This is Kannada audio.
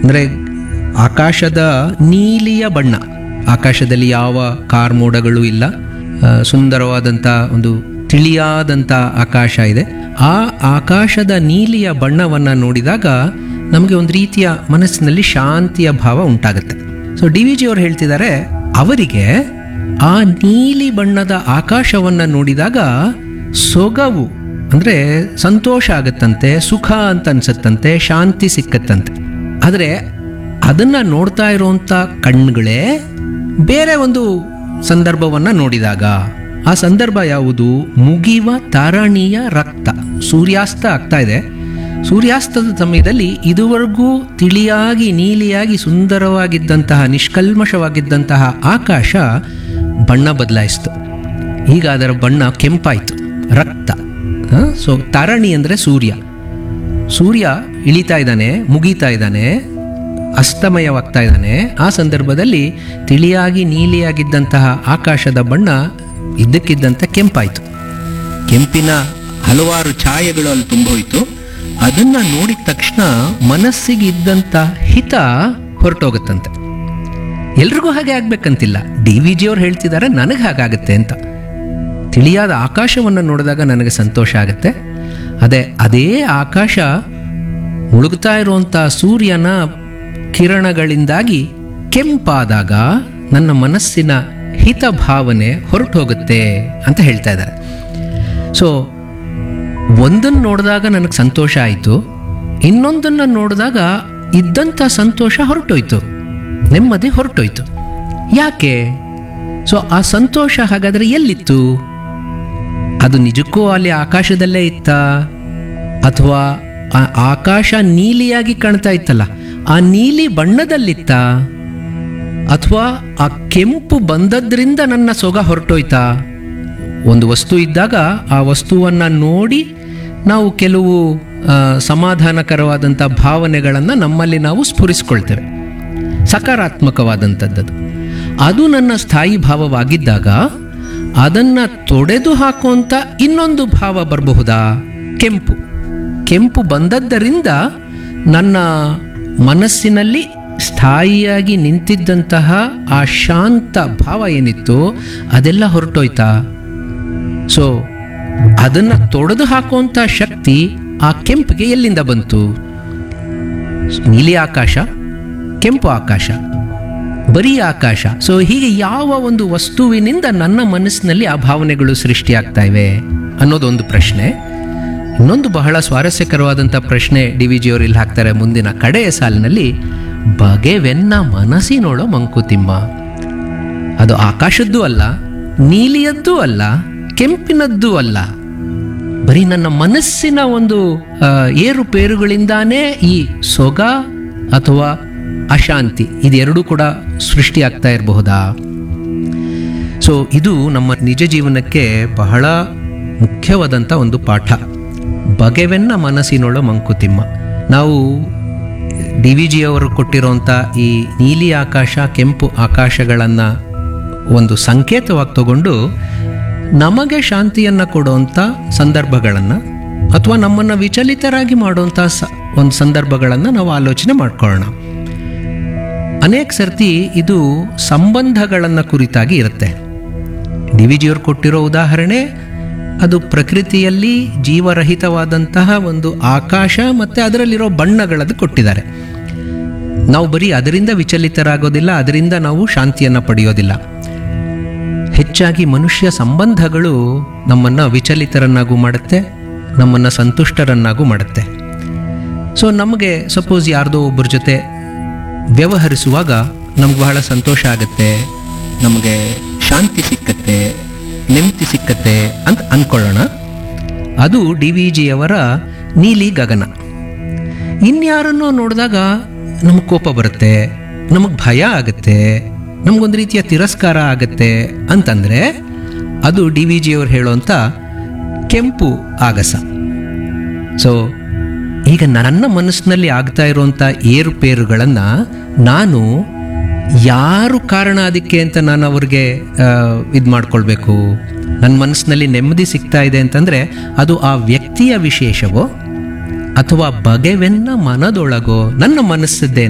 ಅಂದರೆ ಆಕಾಶದ ನೀಲಿಯ ಬಣ್ಣ ಆಕಾಶದಲ್ಲಿ ಯಾವ ಕಾರ್ಮೋಡಗಳು ಇಲ್ಲ ಆ, ಸುಂದರವಾದಂಥ ಒಂದು ತಿಳಿಯಾದಂಥ ಆಕಾಶ ಇದೆ ಆ ಆಕಾಶದ ನೀಲಿಯ ಬಣ್ಣವನ್ನು ನೋಡಿದಾಗ ನಮಗೆ ಒಂದು ರೀತಿಯ ಮನಸ್ಸಿನಲ್ಲಿ ಶಾಂತಿಯ ಭಾವ ಉಂಟಾಗುತ್ತೆ ಸೊ ಡಿ ವಿ ಜಿ ಅವರು ಹೇಳ್ತಿದ್ದಾರೆ ಅವರಿಗೆ ಆ ನೀಲಿ ಬಣ್ಣದ ಆಕಾಶವನ್ನು ನೋಡಿದಾಗ ಸೊಗವು ಅಂದರೆ ಸಂತೋಷ ಆಗತ್ತಂತೆ ಸುಖ ಅಂತ ಅನ್ಸತ್ತಂತೆ ಶಾಂತಿ ಸಿಕ್ಕತ್ತಂತೆ ಆದರೆ ಅದನ್ನು ನೋಡ್ತಾ ಇರುವಂಥ ಕಣ್ಣುಗಳೇ ಬೇರೆ ಒಂದು ಸಂದರ್ಭವನ್ನು ನೋಡಿದಾಗ ಆ ಸಂದರ್ಭ ಯಾವುದು ಮುಗಿವ ತಾರಣಿಯ ರಕ್ತ ಸೂರ್ಯಾಸ್ತ ಆಗ್ತಾ ಇದೆ ಸೂರ್ಯಾಸ್ತದ ಸಮಯದಲ್ಲಿ ಇದುವರೆಗೂ ತಿಳಿಯಾಗಿ ನೀಲಿಯಾಗಿ ಸುಂದರವಾಗಿದ್ದಂತಹ ನಿಷ್ಕಲ್ಮಶವಾಗಿದ್ದಂತಹ ಆಕಾಶ ಬಣ್ಣ ಬದಲಾಯಿಸ್ತು ಈಗ ಅದರ ಬಣ್ಣ ಕೆಂಪಾಯಿತು ರಕ್ತ ಸೊ ತಾರಣಿ ಅಂದರೆ ಸೂರ್ಯ ಸೂರ್ಯ ಇಳಿತಾ ಇದ್ದಾನೆ ಮುಗೀತಾ ಇದ್ದಾನೆ ಅಸ್ತಮಯವಾಗ್ತಾ ಇದ್ದಾನೆ ಆ ಸಂದರ್ಭದಲ್ಲಿ ತಿಳಿಯಾಗಿ ನೀಲಿಯಾಗಿದ್ದಂತಹ ಆಕಾಶದ ಬಣ್ಣ ಇದ್ದಕ್ಕಿದ್ದಂತೆ ಕೆಂಪಾಯಿತು ಕೆಂಪಿನ ಹಲವಾರು ಛಾಯೆಗಳು ಅಲ್ಲಿ ತುಂಬೋಯ್ತು ಅದನ್ನ ನೋಡಿದ ತಕ್ಷಣ ಮನಸ್ಸಿಗೆ ಇದ್ದಂಥ ಹಿತ ಹೊರಟೋಗುತ್ತಂತೆ ಎಲ್ರಿಗೂ ಹಾಗೆ ಆಗ್ಬೇಕಂತಿಲ್ಲ ಡಿ ವಿ ಜಿ ಅವ್ರು ಹೇಳ್ತಿದ್ದಾರೆ ನನಗೆ ಹಾಗಾಗತ್ತೆ ಅಂತ ತಿಳಿಯಾದ ಆಕಾಶವನ್ನು ನೋಡಿದಾಗ ನನಗೆ ಸಂತೋಷ ಆಗುತ್ತೆ ಅದೇ ಅದೇ ಆಕಾಶ ಮುಳುಗ್ತಾ ಇರುವಂಥ ಸೂರ್ಯನ ಕಿರಣಗಳಿಂದಾಗಿ ಕೆಂಪಾದಾಗ ನನ್ನ ಮನಸ್ಸಿನ ಹಿತ ಭಾವನೆ ಹೊರಟು ಹೋಗುತ್ತೆ ಅಂತ ಹೇಳ್ತಾ ಇದ್ದಾರೆ ಸೊ ಒಂದನ್ನು ನೋಡಿದಾಗ ನನಗೆ ಸಂತೋಷ ಆಯಿತು ಇನ್ನೊಂದನ್ನು ನೋಡಿದಾಗ ಇದ್ದಂಥ ಸಂತೋಷ ಹೊರಟೋಯ್ತು ನೆಮ್ಮದಿ ಹೊರಟೋಯ್ತು ಯಾಕೆ ಸೊ ಆ ಸಂತೋಷ ಹಾಗಾದರೆ ಎಲ್ಲಿತ್ತು ಅದು ನಿಜಕ್ಕೂ ಅಲ್ಲಿ ಆಕಾಶದಲ್ಲೇ ಇತ್ತಾ ಅಥವಾ ಆ ಆಕಾಶ ನೀಲಿಯಾಗಿ ಕಾಣ್ತಾ ಇತ್ತಲ್ಲ ಆ ನೀಲಿ ಬಣ್ಣದಲ್ಲಿತ್ತಾ ಅಥವಾ ಆ ಕೆಂಪು ಬಂದದ್ರಿಂದ ನನ್ನ ಸೊಗ ಹೊರಟೋಯ್ತಾ ಒಂದು ವಸ್ತು ಇದ್ದಾಗ ಆ ವಸ್ತುವನ್ನು ನೋಡಿ ನಾವು ಕೆಲವು ಆ, ಸಮಾಧಾನಕರವಾದಂಥ ಭಾವನೆಗಳನ್ನು ನಮ್ಮಲ್ಲಿ ನಾವು ಸ್ಫುರಿಸ್ಕೊಳ್ತೇವೆ ಸಕಾರಾತ್ಮಕವಾದಂಥದ್ದು ಅದು ನನ್ನ ಸ್ಥಾಯಿ ಭಾವವಾಗಿದ್ದಾಗ ಅದನ್ನು ತೊಡೆದು ಹಾಕುವಂಥ ಇನ್ನೊಂದು ಭಾವ ಬರಬಹುದಾ ಕೆಂಪು ಕೆಂಪು ಬಂದದ್ದರಿಂದ ನನ್ನ ಮನಸ್ಸಿನಲ್ಲಿ ಸ್ಥಾಯಿಯಾಗಿ ನಿಂತಿದ್ದಂತಹ ಆ ಶಾಂತ ಭಾವ ಏನಿತ್ತು ಅದೆಲ್ಲ ಹೊರಟೋಯ್ತಾ ಸೊ ಅದನ್ನು ತೊಡೆದು ಹಾಕುವಂಥ ಶಕ್ತಿ ಆ ಕೆಂಪಿಗೆ ಎಲ್ಲಿಂದ ಬಂತು ನೀಲಿ ಆಕಾಶ ಕೆಂಪು ಆಕಾಶ ಬರೀ ಆಕಾಶ ಸೊ ಹೀಗೆ ಯಾವ ಒಂದು ವಸ್ತುವಿನಿಂದ ನನ್ನ ಮನಸ್ಸಿನಲ್ಲಿ ಆ ಭಾವನೆಗಳು ಸೃಷ್ಟಿಯಾಗ್ತಾ ಇವೆ ಅನ್ನೋದೊಂದು ಪ್ರಶ್ನೆ ಇನ್ನೊಂದು ಬಹಳ ಸ್ವಾರಸ್ಯಕರವಾದಂಥ ಪ್ರಶ್ನೆ ಡಿ ವಿ ಜಿಯವರು ಇಲ್ಲಿ ಹಾಕ್ತಾರೆ ಮುಂದಿನ ಕಡೆಯ ಸಾಲಿನಲ್ಲಿ ಬಗೆವೆನ್ನ ಮನಸ್ಸಿನೋಳೋ ಮಂಕುತಿಮ್ಮ ಅದು ಆಕಾಶದ್ದು ಅಲ್ಲ ನೀಲಿಯದ್ದೂ ಅಲ್ಲ ಕೆಂಪಿನದ್ದೂ ಅಲ್ಲ ಬರೀ ನನ್ನ ಮನಸ್ಸಿನ ಒಂದು ಆ, ಏರುಪೇರುಗಳಿಂದಾನೇ ಈ ಸೊಗ ಅಥವಾ ಅಶಾಂತಿ ಇದೆರಡೂ ಕೂಡ ಸೃಷ್ಟಿಯಾಗ್ತಾ ಇರಬಹುದಾ ಸೊ ಇದು ನಮ್ಮ ನಿಜ ಜೀವನಕ್ಕೆ ಬಹಳ ಮುಖ್ಯವಾದಂಥ ಒಂದು ಪಾಠ ಬಗೆವೆನ್ನ ಮನಸ್ಸಿನೊಳ ಮಂಕುತಿಮ್ಮ ನಾವು ಡಿ ವಿ ಜಿಯವರು ಕೊಟ್ಟಿರೋಂಥ ಈ ನೀಲಿ ಆಕಾಶ ಕೆಂಪು ಆಕಾಶಗಳನ್ನು ಒಂದು ಸಂಕೇತವಾಗಿ ತಗೊಂಡು ನಮಗೆ ಶಾಂತಿಯನ್ನು ಕೊಡುವಂಥ ಸಂದರ್ಭಗಳನ್ನು ಅಥವಾ ನಮ್ಮನ್ನು ವಿಚಲಿತರಾಗಿ ಮಾಡುವಂಥ ಸ ಒಂದು ಸಂದರ್ಭಗಳನ್ನು ನಾವು ಆಲೋಚನೆ ಮಾಡ್ಕೊಳ್ಳೋಣ ಅನೇಕ ಸರ್ತಿ ಇದು ಸಂಬಂಧಗಳನ್ನು ಕುರಿತಾಗಿ ಇರುತ್ತೆ ಡಿ ವಿ ಜಿಯವರು ಕೊಟ್ಟಿರೋ ಉದಾಹರಣೆ ಅದು ಪ್ರಕೃತಿಯಲ್ಲಿ ಜೀವರಹಿತವಾದಂತಹ ಒಂದು ಆಕಾಶ ಮತ್ತು ಅದರಲ್ಲಿರೋ ಬಣ್ಣಗಳದ್ದು ಕೊಟ್ಟಿದ್ದಾರೆ ನಾವು ಬರೀ ಅದರಿಂದ ವಿಚಲಿತರಾಗೋದಿಲ್ಲ ಅದರಿಂದ ನಾವು ಶಾಂತಿಯನ್ನು ಪಡೆಯೋದಿಲ್ಲ ಹೆಚ್ಚಾಗಿ ಮನುಷ್ಯ ಸಂಬಂಧಗಳು ನಮ್ಮನ್ನು ವಿಚಲಿತರನ್ನಾಗೂ ಮಾಡುತ್ತೆ ನಮ್ಮನ್ನು ಸಂತುಷ್ಟರನ್ನಾಗೂ ಮಾಡುತ್ತೆ ಸೊ ನಮಗೆ ಸಪೋಸ್ ಯಾರ್ದೋ ಒಬ್ಬರ ಜೊತೆ ವ್ಯವಹರಿಸುವಾಗ ನಮ್ಗೆ ಬಹಳ ಸಂತೋಷ ಆಗುತ್ತೆ ನಮಗೆ ಶಾಂತಿ ಸಿಕ್ಕತ್ತೆ ನೆಮ್ಮದಿ ಸಿಕ್ಕತ್ತೆ ಅಂತ ಅಂದ್ಕೊಳ್ಳೋಣ ಅದು ಡಿ ವಿ ಜಿಯವರ ನೀಲಿ ಗಗನ ಇನ್ಯಾರನ್ನೋ ನೋಡಿದಾಗ ನಮಗೆ ಕೋಪ ಬರುತ್ತೆ ನಮಗೆ ಭಯ ಆಗುತ್ತೆ ನಮಗೊಂದು ರೀತಿಯ ತಿರಸ್ಕಾರ ಆಗುತ್ತೆ ಅಂತಂದರೆ ಅದು ಡಿ ವಿ ಜಿಯವರು ಹೇಳೋಂಥ ಕೆಂಪು ಆಗಸ ಸೊ ಈಗ ನನ್ನ ಮನಸ್ಸಿನಲ್ಲಿ ಆಗ್ತಾ ಇರುವಂಥ ಏರುಪೇರುಗಳನ್ನು ನಾನು ಯಾರು ಕಾರಣ ಅದಕ್ಕೆ ಅಂತ ನಾನು ಅವ್ರಿಗೆ ಇದು ಮಾಡ್ಕೊಳ್ಬೇಕು ನನ್ನ ಮನಸ್ಸಿನಲ್ಲಿ ನೆಮ್ಮದಿ ಸಿಗ್ತಾ ಇದೆ ಅಂತಂದರೆ ಅದು ಆ ವ್ಯಕ್ತಿಯ ವಿಶೇಷವೋ ಅಥವಾ ಬಗೆವೆನ್ನ ಮನದೊಳಗೋ ನನ್ನ ಮನಸ್ಸದ್ದೇ